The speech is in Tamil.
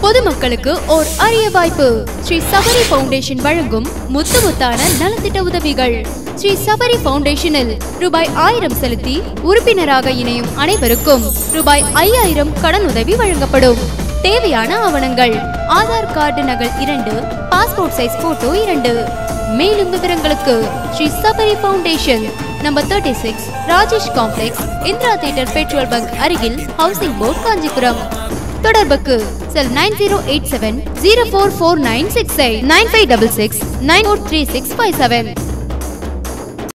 பொதுமக்களுக்கு ஓர் அரிய வாய்ப்பு ஸ்ரீ சபரி ஃபவுண்டேஷன் வழங்கும் முத்து முத்தான நலத்திட்ட உதவிகள் ஸ்ரீ சபரி ஃபவுண்டேஷனில் ரூபாய் ஆயிரம் செலுத்தி உறுப்பினராக இணையும் அனைவருக்கும் ரூபாய் ஐயாயிரம் கடன் உதவி வழங்கப்படும் தேவையான ஆவணங்கள் ஆதார் கார்டு நகல் இரண்டு பாஸ்போர்ட் சைஸ் போட்டோ இரண்டு மேலும் விவரங்களுக்கு Shri Sabari foundation number thirty six Rajesh complex Indira theatre petrol bunk அருகில் ஹவுசிங் போர்ட் காஞ்சிபுரம் தொடர்புக்கு cell nine zero eight seven zero four four nine six eight nine five double six nine four three six five seven